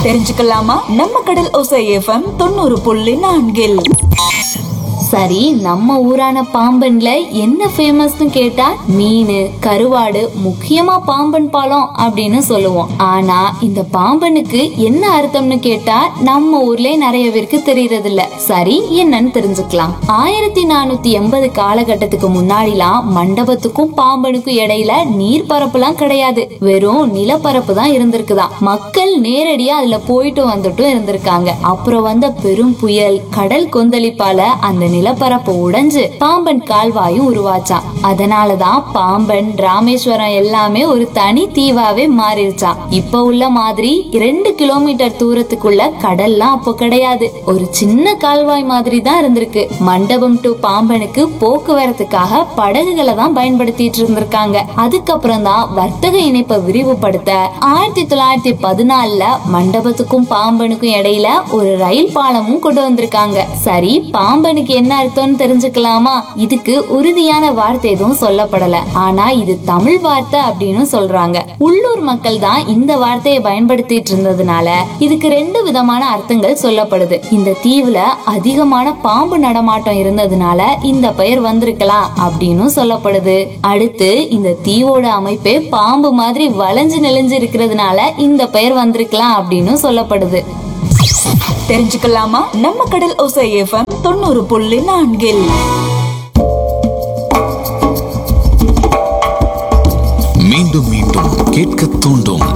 தெரிஞ்சுக்கலாமா நம்ம கடல் ஒசை எஃப்எம் தொண்ணூறு புள்ளி நான்கில் சரி நம்ம ஊரான பாம்பன்ல என்ன ஃபேமஸ்னு கேட்டா மீன் கருவாடு முக்கியமா பாம்பன் பாலம் அப்படின்னு சொல்லுவோம் ஆனா இந்த பாம்பனுக்கு என்ன அர்த்தம்னு கேட்டா நம்ம ஊர்லயே நிறைய பேருக்கு தெரியறது இல்ல சரி என்னன்னு தெரிஞ்சுக்கலாம் ஆயிரத்தி நானூத்தி எண்பது காலகட்டத்துக்கு முன்னாடிலாம் மண்டபத்துக்கும் பாம்பனுக்கும் இடையில நீர் பரப்புலாம் கிடையாது வெறும் நிலப்பரப்பு தான் இருந்திருக்குதாம் மக்கள் நேரடியா அதுல போயிட்டு வந்துட்டும் இருந்திருக்காங்க அப்புறம் வந்த பெரும் புயல் கடல் கொந்தளிப்பால அந்த நிலப்பரப்பு உடைஞ்சு பாம்பன் கால்வாயும் உருவாச்சான் அதனாலதான் பாம்பன் ராமேஸ்வரம் எல்லாமே ஒரு தனி தீவாவே மாறிடுச்சான் இப்ப உள்ள மாதிரி ரெண்டு கிலோமீட்டர் தூரத்துக்குள்ள கடல்லாம் அப்போ கிடையாது ஒரு சின்ன கால்வாய் மாதிரி தான் இருந்திருக்கு மண்டபம் டு பாம்பனுக்கு போக்குவரத்துக்காக படகுகளை தான் பயன்படுத்திட்டு இருந்திருக்காங்க அதுக்கப்புறம் தான் வர்த்தக இணைப்பை விரிவுபடுத்த ஆயிரத்தி தொள்ளாயிரத்தி பதினாலுல மண்டபத்துக்கும் பாம்பனுக்கும் இடையில ஒரு ரயில் பாலமும் கொண்டு வந்திருக்காங்க சரி பாம்பனுக்கு என்ன அர்த்தம்னு தெரிஞ்சுக்கலாமா இதுக்கு உறுதியான வார்த்தை எதுவும் சொல்லப்படல ஆனா இது தமிழ் வார்த்தை அப்படின்னு சொல்றாங்க உள்ளூர் மக்கள் தான் இந்த வார்த்தையை பயன்படுத்திட்டு இருந்ததுனால இதுக்கு ரெண்டு விதமான அர்த்தங்கள் சொல்லப்படுது இந்த தீவுல அதிகமான பாம்பு நடமாட்டம் இருந்ததுனால இந்த பெயர் வந்திருக்கலாம் அப்படின்னு சொல்லப்படுது அடுத்து இந்த தீவோட அமைப்பே பாம்பு மாதிரி வளைஞ்சு நெளிஞ்சு இருக்கிறதுனால இந்த பெயர் வந்திருக்கலாம் அப்படின்னு சொல்லப்படுது தெரிஞ்சுக்கலாமா நம்ம கடல் ஒசை எஃப்எம் தொண்ணூறு புள்ளி நான்கில் மீண்டும் மீண்டும் கேட்க தூண்டும்